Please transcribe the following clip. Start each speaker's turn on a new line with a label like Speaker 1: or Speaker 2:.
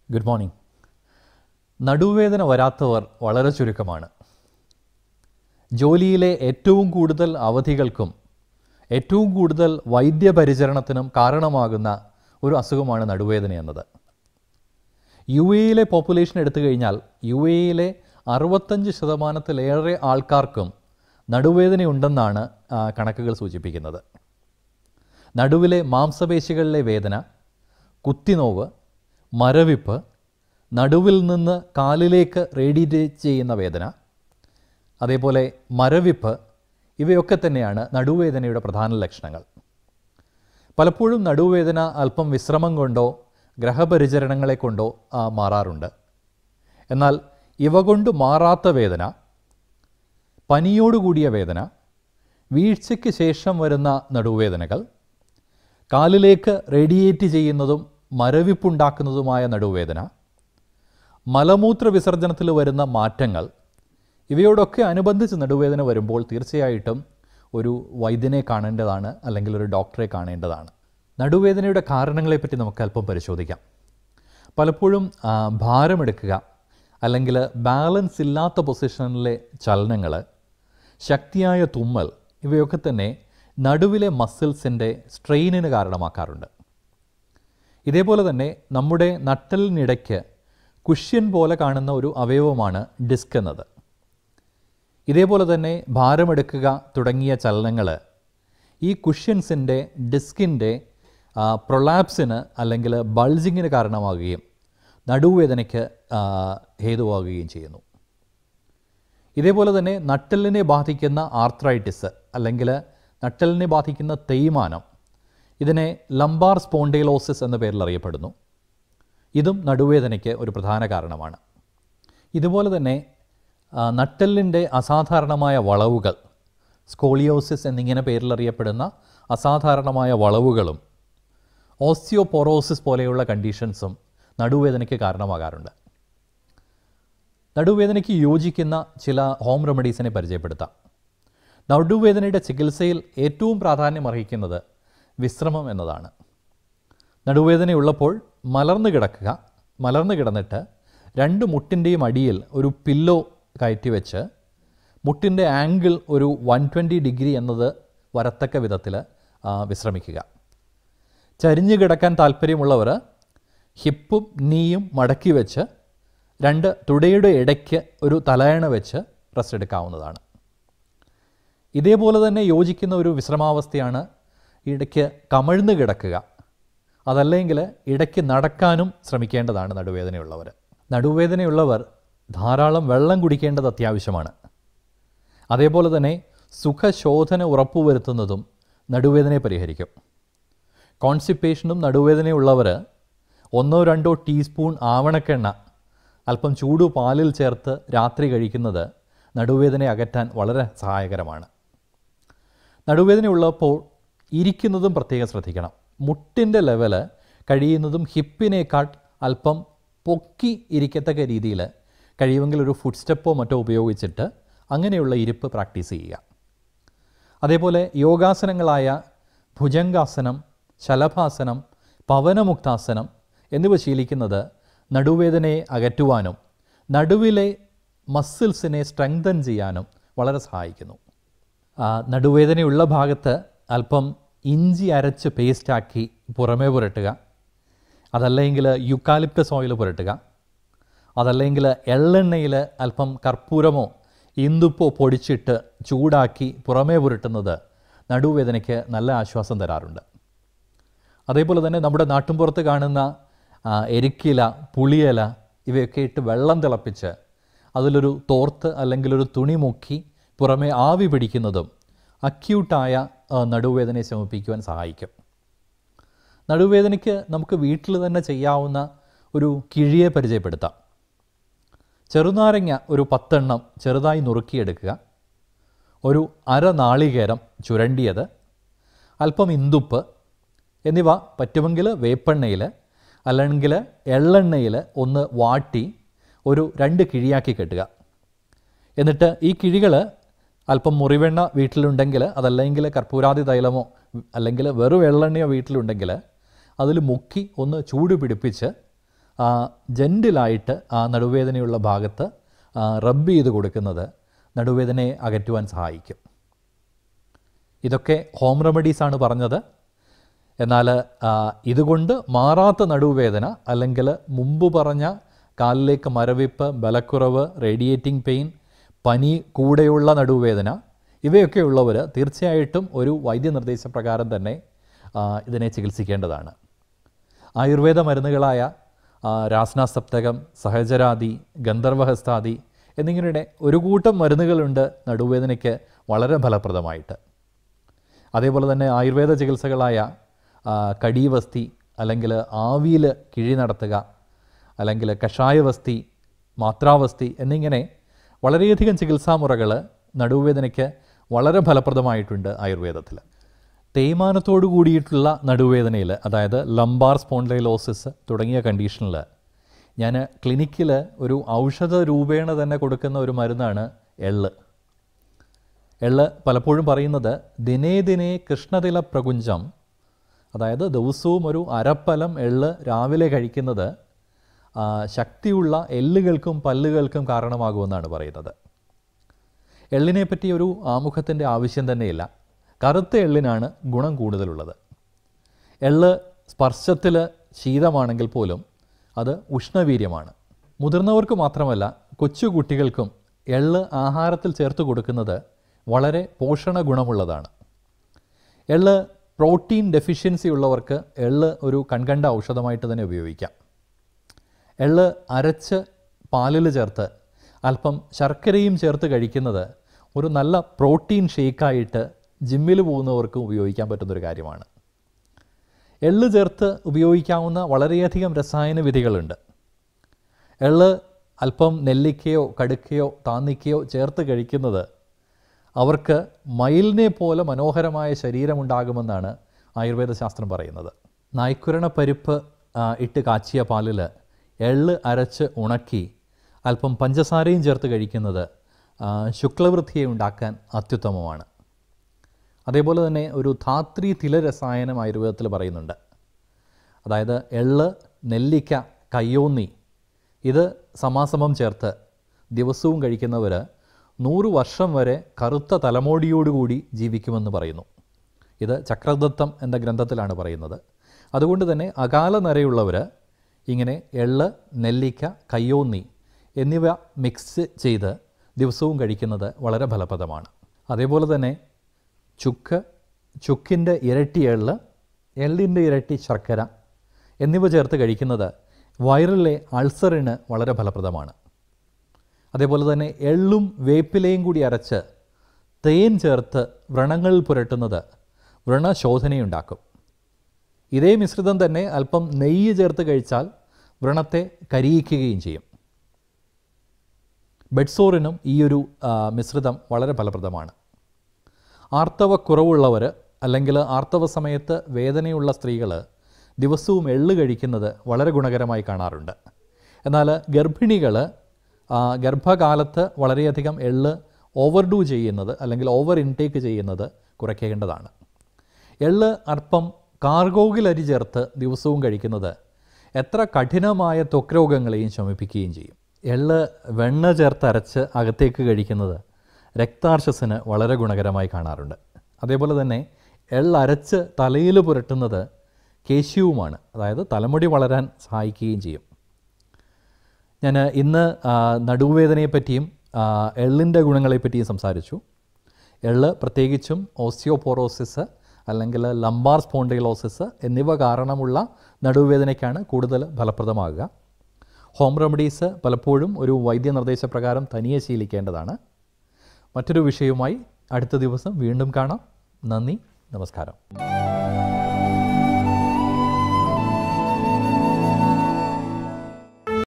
Speaker 1: good morning നടുവേദന വരാത്തവർ വളരെ ചുരുക്കമാണ് ജോലിയിലെ ഏറ്റവും കൂടുതൽ അവധികൾക്കും ഏറ്റവും കൂടുതൽ വൈദ്യപരിചരണത്തിനും കാരണമാകുന്ന ഒരു അസുഖമാണ് നടുവേദന എന്നത് യു എയിലെ പോപ്പുലേഷൻ എടുത്തു കഴിഞ്ഞാൽ യു എയിലെ അറുപത്തഞ്ച് ശതമാനത്തിലേറെ ആൾക്കാർക്കും നടുവേദനയുണ്ടെന്നാണ് ആ, കണക്കുകൾ സൂചിപ്പിക്കുന്നത് നടുവിലെ മാംസപേശികളിലെ വേദന കുത്തിനോവ് മരവിപ്പ് നടുവിൽ നിന്ന് കാലിലേക്ക് റേഡിയേറ്റ് ചെയ്യുന്ന വേദന അതേപോലെ മരവിപ്പ് ഇവയൊക്കെ തന്നെയാണ് നടുവേദനയുടെ പ്രധാന ലക്ഷണങ്ങൾ പലപ്പോഴും നടുവേദന അല്പം വിശ്രമം കൊണ്ടോ ഗ്രഹപരിചരണങ്ങളെ കൊണ്ടോ ആ, മാറാറുണ്ട് എന്നാൽ ഇവ കൊണ്ട് മാറാത്ത വേദന പനിയോടുകൂടിയ വേദന വീഴ്ചയ്ക്ക് ശേഷം വരുന്ന നടുവേദനകൾ കാലിലേക്ക് റേഡിയേറ്റ് ചെയ്യുന്നതും മരവിപ്പുണ്ടാക്കുന്നതുമായ നടുവേദന മലമൂത്ര വിസർജനത്തിൽ വരുന്ന മാറ്റങ്ങൾ ഇവയോടൊക്കെ അനുബന്ധിച്ച് നടുവേദന വരുമ്പോൾ തീർച്ചയായിട്ടും ഒരു വൈദ്യനെ കാണേണ്ടതാണ് അല്ലെങ്കിൽ ഒരു ഡോക്ടറെ കാണേണ്ടതാണ് നടുവേദനയുടെ കാരണങ്ങളെപ്പറ്റി നമുക്ക് അല്പം പരിശോധിക്കാം പലപ്പോഴും ആ, ഭാരമെടുക്കുക അല്ലെങ്കിൽ ബാലൻസ് ഇല്ലാത്ത പൊസിഷനിലെ ചലനങ്ങൾ ശക്തിയായ തുമ്മൽ ഇവയൊക്കെ തന്നെ നടുവിലെ മസിൽസിൻ്റെ സ്ട്രെയിനിന് കാരണമാക്കാറുണ്ട് ഇതേപോലെ തന്നെ നമ്മുടെ നട്ടലിനിടയ്ക്ക് കുഷ്യൻ പോലെ കാണുന്ന ഒരു അവയവമാണ് ഡിസ്ക് എന്നത് ഇതേപോലെ തന്നെ ഭാരമെടുക്കുക തുടങ്ങിയ ചലനങ്ങൾ ഈ കുഷ്യൻസിൻ്റെ ഡിസ്കിൻ്റെ പ്രൊലാപ്സിന് അല്ലെങ്കിൽ ബൾജിങ്ങിന് കാരണമാകുകയും നടുവേദനയ്ക്ക് ആ, ഹേതുവാകുകയും ചെയ്യുന്നു ഇതേപോലെ തന്നെ നട്ടലിനെ ബാധിക്കുന്ന ആർത്രൈറ്റിസ് അല്ലെങ്കിൽ നട്ടലിനെ ബാധിക്കുന്ന തേയ്മാനം ഇതിനെ ലംബാർ സ്പോണ്ടൈലോസിസ് എന്ന പേരിൽ അറിയപ്പെടുന്നു ഇതും നടുവേദനയ്ക്ക് ഒരു പ്രധാന കാരണമാണ് ഇതുപോലെ തന്നെ ആ, നട്ടെല്ലിൻ്റെ അസാധാരണമായ വളവുകൾ സ്കോളിയോസിസ് എന്നിങ്ങനെ പേരിലറിയപ്പെടുന്ന അസാധാരണമായ വളവുകളും ഓസ്റ്റിയോപൊറോസിസ് പോലെയുള്ള കണ്ടീഷൻസും നടുവേദനയ്ക്ക് കാരണമാകാറുണ്ട് നടുവേദനയ്ക്ക് യോജിക്കുന്ന ചില ഹോം റെമഡീസിനെ പരിചയപ്പെടുത്താം നടുവേദനയുടെ ചികിത്സയിൽ ഏറ്റവും പ്രാധാന്യം അർഹിക്കുന്നത് വിശ്രമം എന്നതാണ് നടുവേദനയുള്ളപ്പോൾ മലർന്നു കിടക്കുക മലർന്നു കിടന്നിട്ട് രണ്ട് മുട്ടിൻ്റെയും അടിയിൽ ഒരു പില്ലോ കയറ്റി വെച്ച് മുട്ടിൻ്റെ ആംഗിൾ ഒരു വൺ ട്വൻറ്റി ഡിഗ്രി എന്നത് വരത്തക്ക വിധത്തിൽ വിശ്രമിക്കുക ചരിഞ്ഞു കിടക്കാൻ താല്പര്യമുള്ളവർ ഹിപ്പും നീയും മടക്കി വെച്ച് രണ്ട് തുടയുടെ ഇടയ്ക്ക് ഒരു തലയണ വെച്ച് റെസ്റ്റ് എടുക്കാവുന്നതാണ് ഇതേപോലെ തന്നെ യോജിക്കുന്ന ഒരു വിശ്രമാവസ്ഥയാണ് ഇടയ്ക്ക് കമഴ്ന്ന് കിടക്കുക അതല്ലെങ്കിൽ ഇടയ്ക്ക് നടക്കാനും ശ്രമിക്കേണ്ടതാണ് നടുവേദനയുള്ളവർ നടുവേദനയുള്ളവർ ധാരാളം വെള്ളം കുടിക്കേണ്ടത് അത്യാവശ്യമാണ് അതേപോലെ തന്നെ സുഖശോധന ഉറപ്പുവരുത്തുന്നതും നടുവേദനയെ പരിഹരിക്കും കോൺസ്റ്റിപ്പേഷനും നടുവേദനയുള്ളവർ ഒന്നോ രണ്ടോ ടീസ്പൂൺ ആവണക്കെണ്ണ അല്പം ചൂടു പാലിൽ ചേർത്ത് രാത്രി കഴിക്കുന്നത് നടുവേദനയെ അകറ്റാൻ വളരെ സഹായകരമാണ് നടുവേദനയുള്ളപ്പോൾ ഇരിക്കുന്നതും പ്രത്യേകം ശ്രദ്ധിക്കണം മുട്ടിൻ്റെ ലെവല് കഴിയുന്നതും ഹിപ്പിനേക്കാൾ അല്പം പൊക്കി ഇരിക്കത്തക്ക രീതിയിൽ കഴിയുമെങ്കിൽ ഒരു ഫുഡ് സ്റ്റെപ്പോ മറ്റോ ഉപയോഗിച്ചിട്ട് അങ്ങനെയുള്ള ഇരിപ്പ് പ്രാക്ടീസ് ചെയ്യുക അതേപോലെ യോഗാസനങ്ങളായ ഭുജംഗാസനം ശലഭാസനം പവനമുക്താസനം എന്നിവ ശീലിക്കുന്നത് നടുവേദനയെ അകറ്റുവാനും നടുവിലെ മസിൽസിനെ സ്ട്രെങ്തൻ ചെയ്യാനും വളരെ സഹായിക്കുന്നു ആ, നടുവേദനയുള്ള ഭാഗത്ത് അല്പം ഇഞ്ചി അരച്ച് പേസ്റ്റാക്കി പുറമേ പുരട്ടുക അതല്ലെങ്കിൽ യുക്കാലിപ്റ്റസ് ഓയിൽ പുരട്ടുക അതല്ലെങ്കിൽ എള്ളെണ്ണയിൽ അല്പം കർപ്പൂരമോ ഇന്ദുപ്പോ പൊടിച്ചിട്ട് ചൂടാക്കി പുറമേ പുരട്ടുന്നത് നടുവേദനയ്ക്ക് നല്ല ആശ്വാസം തരാറുണ്ട് അതേപോലെ തന്നെ നമ്മുടെ നാട്ടിൻപുറത്ത് കാണുന്ന ആ, എരിക്കില പുളിയില ഇവയൊക്കെ ഇട്ട് വെള്ളം തിളപ്പിച്ച് അതിലൊരു തോർത്ത് അല്ലെങ്കിൽ ഒരു തുണി മുക്കി പുറമേ ആവി പിടിക്കുന്നതും അക്യൂട്ടായ ആ, നടുവേദനയെ ശമിപ്പിക്കുവാൻ സഹായിക്കും നടുവേദനയ്ക്ക് നമുക്ക് വീട്ടിൽ തന്നെ ചെയ്യാവുന്ന ഒരു കിഴിയെ പരിചയപ്പെടുത്താം ചെറുനാരങ്ങ ഒരു പത്തെണ്ണം ചെറുതായി നുറുക്കിയെടുക്കുക ഒരു അര നാളികേരം ചുരണ്ടിയത് അല്പം ഇന്ദുപ്പ് എന്നിവ പറ്റുമെങ്കിൽ വേപ്പെണ്ണയിൽ അല്ലെങ്കിൽ എള്ളെണ്ണയിൽ ഒന്ന് വാട്ടി ഒരു രണ്ട് കിഴിയാക്കി കെട്ടുക എന്നിട്ട് ഈ കിഴികൾ അല്പം മുറിവെണ്ണ വീട്ടിലുണ്ടെങ്കിൽ അതല്ലെങ്കിൽ കർപ്പൂരാതി തൈലമോ അല്ലെങ്കിൽ വെറും എള്ളെണ്ണയോ വീട്ടിലുണ്ടെങ്കിൽ അതിൽ മുക്കി ഒന്ന് ചൂട് പിടിപ്പിച്ച് ജെൻറ്റിലായിട്ട് ആ നടുവേദനയുള്ള ഭാഗത്ത് റബ്ബ് ചെയ്ത് കൊടുക്കുന്നത് നടുവേദനയെ അകറ്റുവാൻ സഹായിക്കും ഇതൊക്കെ ഹോം റെമഡീസാണ് പറഞ്ഞത് എന്നാൽ ആ, ഇതുകൊണ്ട് മാറാത്ത നടുവേദന അല്ലെങ്കിൽ മുമ്പ് പറഞ്ഞ കാലിലേക്ക് മരവിപ്പ് ബലക്കുറവ് റേഡിയേറ്റിംഗ് പെയിൻ പനി കൂടെയുള്ള നടുവേദന ഇവയൊക്കെ ഉള്ളവർ തീർച്ചയായിട്ടും ഒരു വൈദ്യനിർദ്ദേശപ്രകാരം തന്നെ ആ, ഇതിനെ ചികിത്സിക്കേണ്ടതാണ് ആയുർവേദ മരുന്നുകളായ ആ, രാസ്നാസപ്തകം സഹചരാദി ഗന്ധർവഹസ്താദി എന്നിങ്ങനെ ഒരു കൂട്ടം മരുന്നുകളുണ്ട് നടുവേദനയ്ക്ക് വളരെ ഫലപ്രദമായിട്ട് അതേപോലെ തന്നെ ആയുർവേദ ചികിത്സകളായ ആ, കടീവസ്തി അല്ലെങ്കിൽ ആവിയിൽ കിഴി നടത്തുക അല്ലെങ്കിൽ കഷായവസ്തി മാത്രാവസ്തി എന്നിങ്ങനെ വളരെയധികം ചികിത്സാമുറകൾ നടുവേദനയ്ക്ക് വളരെ ഫലപ്രദമായിട്ടുണ്ട് ആയുർവേദത്തിൽ തേയ്മാനത്തോടു കൂടിയിട്ടുള്ള നടുവേദനയിൽ അതായത് ലംബാർ സ്പോണ്ടൈലോസിസ് തുടങ്ങിയ കണ്ടീഷനിൽ ഞാൻ ക്ലിനിക്കിൽ ഒരു ഔഷധ രൂപേണ തന്നെ കൊടുക്കുന്ന ഒരു മരുന്നാണ് എള്ള് എള്ള് പലപ്പോഴും പറയുന്നത് ദിനേ ദിനേ കൃഷ്ണതില പ്രകുഞ്ചം അതായത് ദിവസവും ഒരു അരപ്പലം എള്ള് രാവിലെ കഴിക്കുന്നത് ആ, ശക്തിയുള്ള എല്ലുകൾക്കും പല്ലുകൾക്കും കാരണമാകുമെന്നാണ് പറയുന്നത് എള്ളിനെ പറ്റി ഒരു ആമുഖത്തിൻ്റെ ആവശ്യം തന്നെയില്ല കറുത്ത എള്ളിനാണ് ഗുണം കൂടുതലുള്ളത് എള്ള് സ്പർശത്തിൽ ശീതമാണെങ്കിൽ പോലും അത് ഉഷ്ണവീര്യമാണ് മുതിർന്നവർക്ക് മാത്രമല്ല കൊച്ചു കുട്ടികൾക്കും എള്ള് ആഹാരത്തിൽ ചേർത്ത് കൊടുക്കുന്നത് വളരെ പോഷണ ഗുണമുള്ളതാണ് എള്ള് പ്രോട്ടീൻ ഡെഫിഷ്യൻസി ഉള്ളവർക്ക് എള്ള് ഒരു കൺകണ്ട ഔഷധമായിട്ട് തന്നെ ഉപയോഗിക്കാം എള്ള് അരച്ച് പാലിൽ ചേർത്ത് അല്പം ശർക്കരയും ചേർത്ത് കഴിക്കുന്നത് ഒരു നല്ല പ്രോട്ടീൻ ഷേക്കായിട്ട് ജിമ്മിൽ പോകുന്നവർക്കും ഉപയോഗിക്കാൻ പറ്റുന്നൊരു കാര്യമാണ് എള്ള് ചേർത്ത് ഉപയോഗിക്കാവുന്ന വളരെയധികം രസായന വിധികളുണ്ട് എള്ള് അല്പം നെല്ലിക്കയോ കടുക്കയോ താന്നിക്കയോ ചേർത്ത് കഴിക്കുന്നത് അവർക്ക് മയിലിനെ പോലെ മനോഹരമായ ശരീരമുണ്ടാകുമെന്നാണ് ആയുർവേദ ശാസ്ത്രം പറയുന്നത് നായ്ക്കുരണ പരിപ്പ് ആ, ഇട്ട് കാച്ചിയ പാലിൽ എള്ള് അരച്ച് ഉണക്കി അല്പം പഞ്ചസാരയും ചേർത്ത് കഴിക്കുന്നത് ആ, ശുക്ലവൃദ്ധിയെ ഉണ്ടാക്കാൻ അത്യുത്തമമാണ് അതേപോലെ തന്നെ ഒരു ധാത്രി തിലരസായനം ആയുർവേദത്തിൽ പറയുന്നുണ്ട് അതായത് എള്ള് നെല്ലിക്ക കയ്യോന്നി ഇത് സമാസമം ചേർത്ത് ദിവസവും കഴിക്കുന്നവർ നൂറ് വർഷം വരെ കറുത്ത തലമുടിയോടുകൂടി ജീവിക്കുമെന്ന് പറയുന്നു ഇത് ചക്രദത്തം എന്ന ഗ്രന്ഥത്തിലാണ് പറയുന്നത് അതുകൊണ്ട് തന്നെ അകാല നരയുള്ളവർ ഇങ്ങനെ എള്ള് നെല്ലിക്ക കയ്യോന്നി എന്നിവ മിക്സ് ചെയ്ത് ദിവസവും കഴിക്കുന്നത് വളരെ ഫലപ്രദമാണ് അതേപോലെ തന്നെ ചുക്ക് ചുക്കിൻ്റെ ഇരട്ടി എള്ള് എള്ളിൻ്റെ ഇരട്ടി ശർക്കര എന്നിവ ചേർത്ത് കഴിക്കുന്നത് വയറിലെ അൾസറിന് വളരെ ഫലപ്രദമാണ് അതേപോലെ തന്നെ എള്ളും വേപ്പിലയും കൂടി അരച്ച് തേൻ ചേർത്ത് വ്രണങ്ങളിൽ പുരട്ടുന്നത് വ്രണശോധനയുണ്ടാക്കും ഇതേ മിശ്രിതം തന്നെ അല്പം നെയ്യ് ചേർത്ത് കഴിച്ചാൽ വ്രണത്തെ കരിയിക്കുകയും ചെയ്യും ബെഡ്സോറിനും ഈ ഒരു ആ, മിശ്രിതം വളരെ ഫലപ്രദമാണ് ആർത്തവ കുറവുള്ളവർ അല്ലെങ്കിൽ ആർത്തവ സമയത്ത് വേദനയുള്ള സ്ത്രീകൾ ദിവസവും എള്ള് കഴിക്കുന്നത് വളരെ ഗുണകരമായി കാണാറുണ്ട് എന്നാൽ ഗർഭിണികൾ ഗർഭകാലത്ത് വളരെയധികം എള്ള് ഓവർഡൂ ചെയ്യുന്നത് അല്ലെങ്കിൽ ഓവർ ഇൻടേക്ക് ചെയ്യുന്നത് കുറയ്ക്കേണ്ടതാണ് എള്ള് അല്പം കാർഗോഗിൽ അരി ചേർത്ത് ദിവസവും കഴിക്കുന്നത് എത്ര കഠിനമായ ത്വക്ക് രോഗങ്ങളെയും ശമിപ്പിക്കുകയും ചെയ്യും എള്ള് വെണ്ണ ചേർത്ത് അരച്ച് അകത്തേക്ക് കഴിക്കുന്നത് രക്താർശസിന് വളരെ ഗുണകരമായി കാണാറുണ്ട് അതേപോലെ തന്നെ എള്ളരച്ച് തലയിൽ പുരട്ടുന്നത് കേശിയുമാണ് അതായത് തലമുടി വളരാൻ സഹായിക്കുകയും ചെയ്യും ഞാൻ ഇന്ന് ആ, നടുവേദനയെപ്പറ്റിയും ആ, എള്ളിൻ്റെ ഗുണങ്ങളെപ്പറ്റിയും സംസാരിച്ചു എള്ള് പ്രത്യേകിച്ചും ഓസ്റ്റിയോപോറോസിസ് അല്ലെങ്കിൽ ലംബാർ സ്പോണ്ടൈലോസിസ് എന്നിവ കാരണമുള്ള നടുവേദനയ്ക്കാണ് കൂടുതൽ ഫലപ്രദമാകുക ഹോം റെമഡീസ് പലപ്പോഴും ഒരു വൈദ്യനിർദ്ദേശപ്രകാരം തനിയെ ശീലിക്കേണ്ടതാണ് മറ്റൊരു വിഷയവുമായി അടുത്ത ദിവസം വീണ്ടും കാണാം നന്ദി നമസ്കാരം